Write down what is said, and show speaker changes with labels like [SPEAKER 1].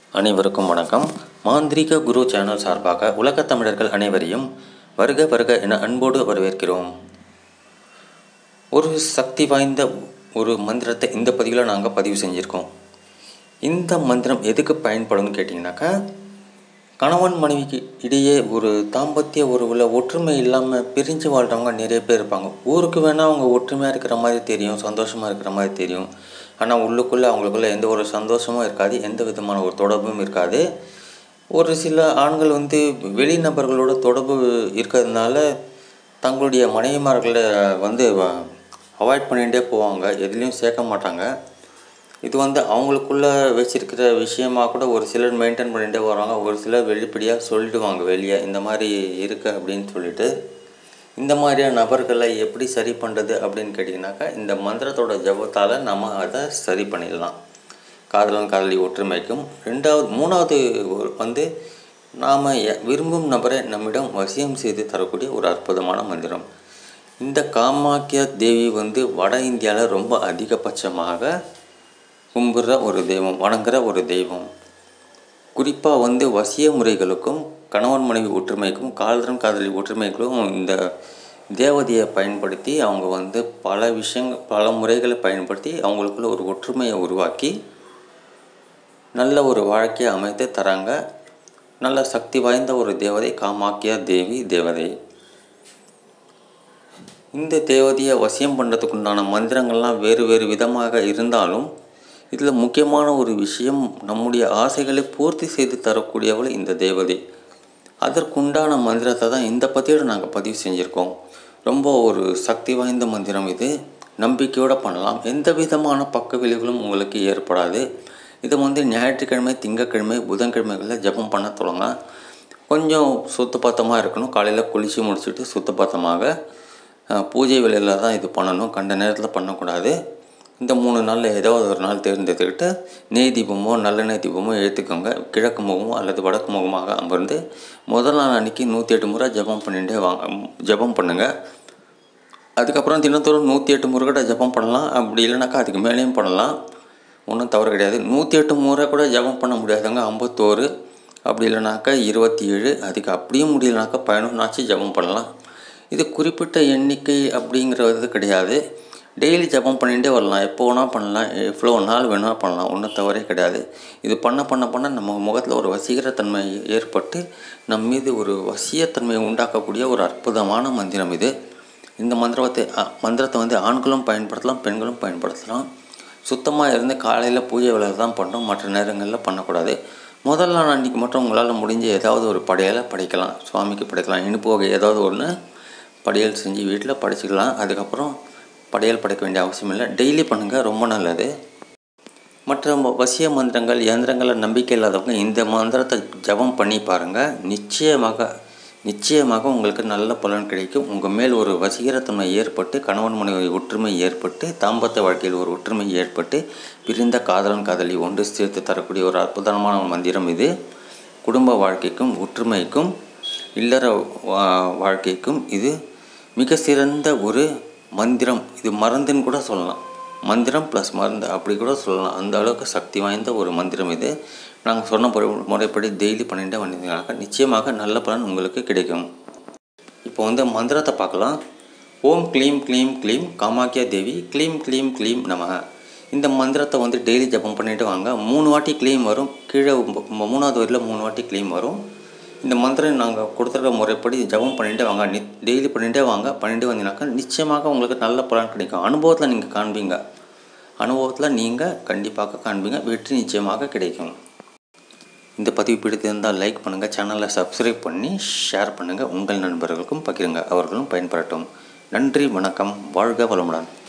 [SPEAKER 1] அனைவருக்கும் வணக்கம் மாந்திரீக குரு சேனல் சார்பாக உலகத் தமிழர்கள் அனைவரையும் வருக வருக என அன்போடு வரவேற்கிறோம் ஒரு சக்தி வாய்ந்த ஒரு மந்திரத்தை இந்த பதிவில் நாங்கள் பதிவு செஞ்சுருக்கோம் இந்த மந்திரம் எதுக்கு பயன்படும்னு கேட்டிங்கனாக்கா கணவன் மனைவிக்கு இடையே ஒரு தாம்பத்திய உறவில் ஒற்றுமை இல்லாமல் பிரிஞ்சு வாழ்கிறவங்க நிறைய பேர் இருப்பாங்க ஊருக்கு வேணால் அவங்க ஒற்றுமையாக இருக்கிற மாதிரி தெரியும் சந்தோஷமாக இருக்கிற மாதிரி தெரியும் ஆனால் உள்ளுக்குள்ளே அவங்களுக்குள்ள எந்த ஒரு சந்தோஷமும் இருக்காது எந்த விதமான ஒரு தொடர்பும் இருக்காது ஒரு சில ஆண்கள் வந்து வெளிநபர்களோட தொடர்பு இருக்கிறதுனால தங்களுடைய மனைவிமார்களை வந்து அவாய்ட் பண்ணிகிட்டே போவாங்க எதுலேயும் சேர்க்க மாட்டாங்க இது வந்து அவங்களுக்குள்ள வச்சிருக்கிற விஷயமா கூட ஒரு சிலர் மெயின்டைன் பண்ணிகிட்டே வராங்க ஒரு சிலர் வெளிப்படையாக சொல்லிடுவாங்க வெளியே இந்த மாதிரி இருக்கு அப்படின்னு சொல்லிட்டு இந்த மாதிரியான நபர்களை எப்படி சரி பண்ணுறது அப்படின்னு கேட்டிங்கனாக்கா இந்த மந்திரத்தோட ஜபத்தால் நம்ம அதை சரி பண்ணிடலாம் காதலன் காதலி ஒற்றுமைக்கும் ரெண்டாவது மூணாவது ஒரு வந்து நாம் விரும்பும் நபரை நம்மிடம் வசியம் செய்து தரக்கூடிய ஒரு அற்புதமான மந்திரம் இந்த காமாக்கிய தேவி வந்து வட இந்தியாவில் ரொம்ப அதிகபட்சமாக கும்புற ஒரு தெய்வம் வணங்குற ஒரு தெய்வம் குறிப்பாக வந்து வசிய முறைகளுக்கும் கணவன் மனைவி ஒற்றுமைக்கும் காதலன் காதலி ஒற்றுமைகளும் இந்த தேவதையை பயன்படுத்தி அவங்க வந்து பல விஷயங்கள் பல முறைகளை பயன்படுத்தி அவங்களுக்குள்ள ஒரு ஒற்றுமையை உருவாக்கி நல்ல ஒரு வாழ்க்கையை அமைத்து தராங்க நல்ல சக்தி வாய்ந்த ஒரு தேவதை காமாக்கியா தேவி தேவதை இந்த தேவதையை வசியம் பண்ணுறதுக்கு உண்டான மந்திரங்கள்லாம் வேறு வேறு விதமாக இருந்தாலும் இதில் முக்கியமான ஒரு விஷயம் நம்முடைய ஆசைகளை பூர்த்தி செய்து தரக்கூடியவள் இந்த தேவதை அதற்குண்டான மந்திரத்தை தான் இந்த பதியோடு நாங்கள் பதிவு செஞ்சுருக்கோம் ரொம்ப ஒரு சக்தி வாய்ந்த மந்திரம் இது நம்பிக்கையோடு பண்ணலாம் எந்த விதமான பக்க விளைவுகளும் உங்களுக்கு ஏற்படாது இதை வந்து ஞாயிற்றுக்கிழமை திங்கக்கிழமை புதன்கிழமைகளில் ஜபம் பண்ண தொடங்க கொஞ்சம் சுத்தபத்தமாக இருக்கணும் காலையில் குளித்து முடிச்சுட்டு சுத்தபத்தமாக பூஜை வேலையில் தான் இது பண்ணணும் கண்ட நேரத்தில் பண்ணக்கூடாது இந்த மூணு நாளில் ஏதாவது ஒரு நாள் தேர்ந்தெடுத்துக்கிட்டு நெய் தீபமோ நல்லெண்ணெய் தீபமோ ஏற்றுக்கோங்க கிழக்கு முகமோ அல்லது வடக்கு முகமாக அமர்ந்து முதல் நாள் அன்றைக்கி நூற்றி எட்டு முறை ஜபம் பண்ணிகிட்டே வாங்க ஜபம் பண்ணுங்கள் அதுக்கப்புறம் தினத்தோறும் நூற்றி எட்டு முறை கூட ஜபம் பண்ணலாம் அப்படி இல்லைனாக்கா அதுக்கு மேலேயும் பண்ணலாம் ஒன்றும் தவறு கிடையாது நூற்றி எட்டு முறை கூட ஜபம் பண்ண முடியாதவங்க ஐம்பத்தோரு அப்படி இல்லைனாக்கா இருபத்தி ஏழு அதுக்கு அப்படியும் முடியலனாக்கா பதினொன்றாச்சும் ஜபம் பண்ணலாம் இது குறிப்பிட்ட எண்ணிக்கை அப்படிங்கிறது கிடையாது டெய்லி ஜபம் பண்ணிகிட்டே வரலாம் எப்போ வேணால் பண்ணலாம் எவ்வளோ நாள் வேணால் பண்ணலாம் ஒன்றும் தவறே கிடையாது இது பண்ண பண்ண பண்ண நம்ம முகத்தில் ஒரு வசீகரத்தன்மை ஏற்பட்டு நம் மீது ஒரு வசியத்தன்மையை உண்டாக்கக்கூடிய ஒரு அற்புதமான மந்திரம் இது இந்த மந்திரத்தை மந்திரத்தை வந்து ஆண்களும் பயன்படுத்தலாம் பெண்களும் பயன்படுத்தலாம் சுத்தமாக இருந்து காலையில் பூஜை வேலை தான் பண்ணுறோம் மற்ற நேரங்களில் பண்ணக்கூடாது முதல் நாள் அன்றைக்கி மட்டும் உங்களால் முடிஞ்ச ஏதாவது ஒரு படையலை படைக்கலாம் சுவாமிக்கு படைக்கலாம் இனிப்பு வகை ஏதாவது ஒன்று படையல் செஞ்சு வீட்டில் படைச்சிக்கலாம் அதுக்கப்புறம் படையல் படைக்க வேண்டிய அவசியம் இல்லை டெய்லி பண்ணுங்கள் ரொம்ப நல்லது மற்ற வசிய மந்திரங்கள் இயந்திரங்களை நம்பிக்கை இல்லாதவங்க இந்த மந்திரத்தை ஜபம் பண்ணி பாருங்கள் நிச்சயமாக நிச்சயமாக உங்களுக்கு நல்ல பலன் கிடைக்கும் உங்கள் மேல் ஒரு வசீகரத்தன்மை ஏற்பட்டு கணவன் மனைவி ஒற்றுமை ஏற்பட்டு தாம்பத்த வாழ்க்கையில் ஒரு ஒற்றுமை ஏற்பட்டு பிரிந்த காதலன் காதலி ஒன்று சேர்த்து தரக்கூடிய ஒரு அற்புதமான மந்திரம் இது குடும்ப வாழ்க்கைக்கும் ஒற்றுமைக்கும் இல்லற வாழ்க்கைக்கும் இது மிக சிறந்த ஒரு மந்திரம் இது மருந்துன்னு கூட சொல்லலாம் மந்திரம் ப்ளஸ் மருந்து அப்படி கூட சொல்லலாம் அந்த அளவுக்கு சக்தி வாய்ந்த ஒரு மந்திரம் இது நாங்கள் சொன்ன முறைப்படி டெய்லி பண்ணிகிட்டே வந்தீங்கன்னாக்கா நிச்சயமாக நல்ல பலன் உங்களுக்கு கிடைக்கும் இப்போ வந்து மந்திரத்தை பார்க்கலாம் ஓம் க்ளீம் க்ளீம் க்ளீம் காமாக்கியா தேவி க்ளீம் க்ளீம் க்ளீம் நம இந்த மந்திரத்தை வந்து டெய்லி ஜபம் பண்ணிட்டு வாங்க மூணு வாட்டி க்ளீம் வரும் கீழே மூணாவது வரையில் மூணு வாட்டி க்ளீம் வரும் இந்த மந்திரம் நாங்கள் கொடுத்துருக்க முறைப்படி ஜபம் பண்ணிகிட்டே வாங்க நி டெய்லி பண்ணிகிட்டே வாங்க பண்ணிட்டு வந்தீங்கன்னாக்கா நிச்சயமாக உங்களுக்கு நல்ல பலன் கிடைக்கும் அனுபவத்தில் நீங்கள் காண்பீங்க அனுபவத்தில் நீங்கள் கண்டிப்பாக காண்பீங்க வெற்றி நிச்சயமாக கிடைக்கும் இந்த பதிவு பிடித்திருந்தால் லைக் பண்ணுங்கள் சேனலை சப்ஸ்கிரைப் பண்ணி ஷேர் பண்ணுங்கள் உங்கள் நண்பர்களுக்கும் பகிருங்க அவர்களும் பயன்படட்டும் நன்றி வணக்கம் வாழ்க வளமுடன்